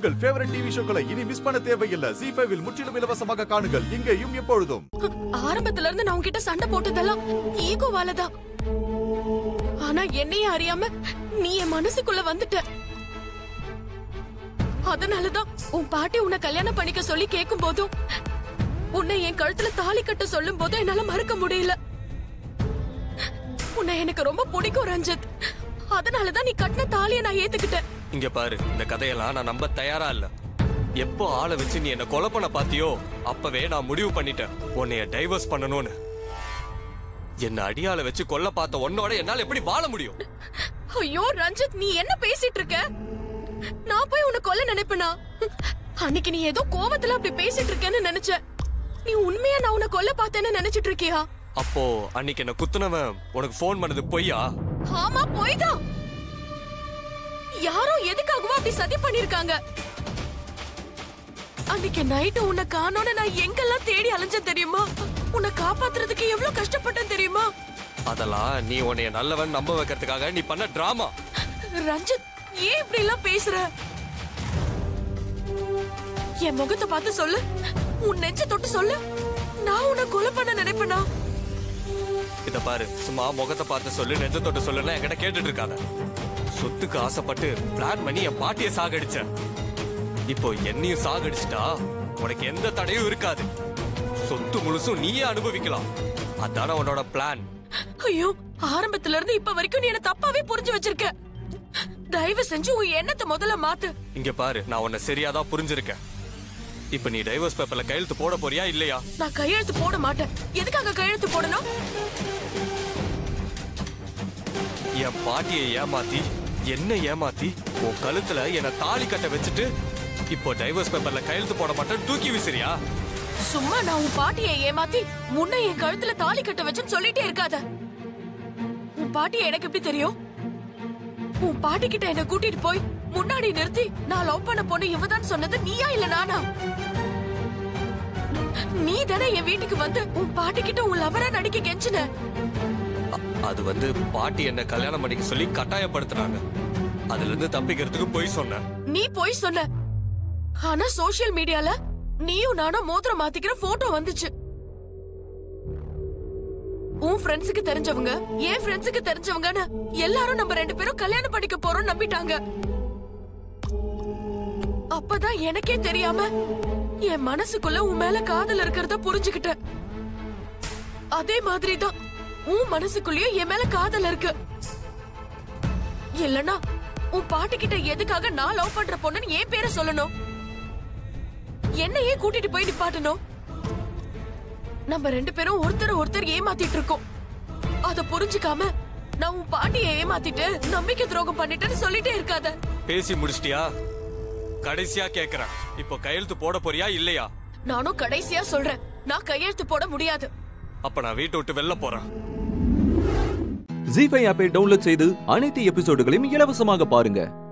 உங்கள் favourite TV ஷோக்களை இனி miss பண்ண தேவையில்லை ஜி ஃபைவில் முற்றிலும் இலவசமாக காணுங்கள் இங்கேயும் எப்பொழுதும் ஆரம்பத்துல இருந்து நான் உன்கிட்ட சண்டை போட்டதெல்லாம் ஈகோவாலதான் ஆனா என்னையே அறியாம நீ என் மனசுக்குள்ள வந்துட்ட அதனாலதான் உன் பாட்டி உன்னை கல்யாணம் பண்ணிக்க சொல்லி கேட்கும் போதும் உன்னை என் கழுத்துல தாலி கட்ட சொல்லும் போதும் என்னால மறக்க முடியல உன்னை எனக்கு ரொம்ப பிடிக்கும் ரஞ்சித் அதனாலதான் நீ கட்டின தாலியை நான் ஏத்துக்கிட்டேன் இங்க பாரு இந்த கதையெல்லாம் நான் நம்ப தயாரா இல்ல எப்போ ஆளை வச்சு நீ என்ன கொலை பண்ண பாத்தியோ அப்பவே நான் முடிவு பண்ணிட்டேன் உன்னைய டைவர்ஸ் பண்ணணும்னு என்ன அடியால வச்சு கொல்ல பார்த்த உன்னோட என்னால எப்படி வாழ முடியும் ஐயோ ரஞ்சித் நீ என்ன பேசிட்டு இருக்க நான் போய் உன்னை கொல்ல நினைப்பனா அன்னைக்கு நீ ஏதோ கோவத்துல அப்படி பேசிட்டு இருக்கேன்னு நினைச்ச நீ உண்மையா நான் உன்னை கொல்ல பார்த்தேன்னு நினைச்சிட்டு இருக்கியா அப்போ அன்னைக்கு என்ன குத்துனவன் உனக்கு ஃபோன் பண்ணது பொய்யா ஆமா போய்தான் யாரோ எதுக்காகவோ அப்படி சதி பண்ணிருக்காங்க அன்னைக்கு நைட்டு உன்னை காணோன்னு நான் எங்கெல்லாம் தேடி அலைஞ்சேன் தெரியுமா உன்னை காப்பாத்துறதுக்கு எவ்வளவு கஷ்டப்பட்டேன் தெரியுமா அதெல்லாம் நீ உன்னைய நல்லவன் நம்ப வைக்கிறதுக்காக நீ பண்ண டிராமா ரஞ்சித் ஏன் இப்படி எல்லாம் பேசுற என் முகத்தை பார்த்து சொல்லு உன் நெஞ்ச தொட்டு சொல்லு நான் உன்னை கொலை பண்ண நினைப்பேனா இத பாரு சும்மா முகத்தை பார்த்து சொல்லு நெஞ்ச தொட்டு சொல்லுன்னா என்கிட்ட கேட்டுட்டு இருக்காத சொத்துக்கு ஆசைப்பட்டு பிளான் பண்ணி என் பாட்டிய சாகடிச்ச இப்போ என்னையும் சாகடிச்சிட்டா உனக்கு எந்த தடையும் இருக்காது சொத்து முழுசும் நீயே அனுபவிக்கலாம் அதான உன்னோட பிளான் ஐயோ ஆரம்பத்துல இருந்து இப்ப வரைக்கும் நீ என்ன தப்பாவே புரிஞ்சு வச்சிருக்க தயவு செஞ்சு உன் எண்ணத்தை முதல்ல மாத்து இங்க பாரு நான் உன்னை சரியாதான் புரிஞ்சிருக்கேன் இப்ப நீ டைவர்ஸ் பேப்பர்ல கையெழுத்து போட போறியா இல்லையா நான் கையெழுத்து போட மாட்டேன் எதுக்காக கையெழுத்து போடணும் என் பாட்டியை ஏமாத்தி என்ன ஏமாத்தி உன் கழுத்துல என்ன தாலி கட்ட வச்சுட்டு இப்போ டைவர்ஸ் பேப்பர்ல கையெழுத்து போட மாட்டேன் தூக்கி விசிறியா சும்மா நான் உன் பாட்டியை ஏமாத்தி முன்ன என் கழுத்துல தாலி கட்ட வச்சுன்னு சொல்லிட்டே இருக்காத உன் பாட்டியை எனக்கு எப்படி தெரியும் உன் பாட்டி கிட்ட என்ன கூட்டிட்டு போய் முன்னாடி நிறுத்தி நான் லவ் பண்ண பொண்ணு இவதான் சொன்னது நீயா இல்ல நானா நீ தானே என் வீட்டுக்கு வந்து உன் பாட்டி கிட்ட உன் லவரா நடிக்க கெஞ்சின அ- அது வந்து பாட்டி என்ன கல்யாணம் பண்ணிக்க சொல்லி கட்டாயப்படுத்துனாங்க அதுல இருந்து தப்பிக்கிறதுக்கு போய் சொன்னேன் நீ போய் சொன்ன ஆனா சோஷியல் மீடியால நீயும் நானும் மோதிரம் மாத்திக்கிற போட்டோ வந்துச்சு உன் ஃப்ரெண்ட்ஸுக்கு தெரிஞ்சவங்க என் ஃப்ரெண்ட்ஸுக்கு தெரிஞ்சவங்கன்னு எல்லாரும் நம்ம ரெண்டு பேரும் கல்யாணம் பண்ணிக்க போறோம் நம்பிட்டாங்க அப்பதான் எனக்கே தெரியாம என் மனசுக்குள்ள உன் மேல காதல் இருக்கிறத புரிஞ்சுக்கிட்டேன் அதே மாதிரிதான் உன் மனசுக்குள்ளயும் என் மேல காதல் இருக்கு இல்லனா உன் பாட்டி கிட்ட எதுக்காக நான் லவ் பண்ற பொண்ணுன்னு என் பேரை சொல்லணும் என்னையே கூட்டிட்டு போய் நிப்பாட்டணும் நம்ம ரெண்டு பேரும் ஒருத்தர் ஒருத்தர் ஏமாத்திட்டு இருக்கோம் அத புரிஞ்சுக்காம நான் உன் பாட்டியை ஏமாத்திட்டு நம்பிக்கை துரோகம் பண்ணிட்டேன்னு சொல்லிட்டே இருக்காத பேசி முடிச்சிட்டியா கடைசியா கேக்குறேன் இப்போ கையெழுத்து போட போறியா இல்லையா நானும் கடைசியா சொல்றேன் நான் கையெழுத்து போட முடியாது அப்ப நான் வீட்டை விட்டு வெளில போறேன் ஜி ஃபைவ் ஆப்பை டவுன்லோட் செய்து அனைத்து எபிசோடுகளையும் இலவசமாக பாருங்க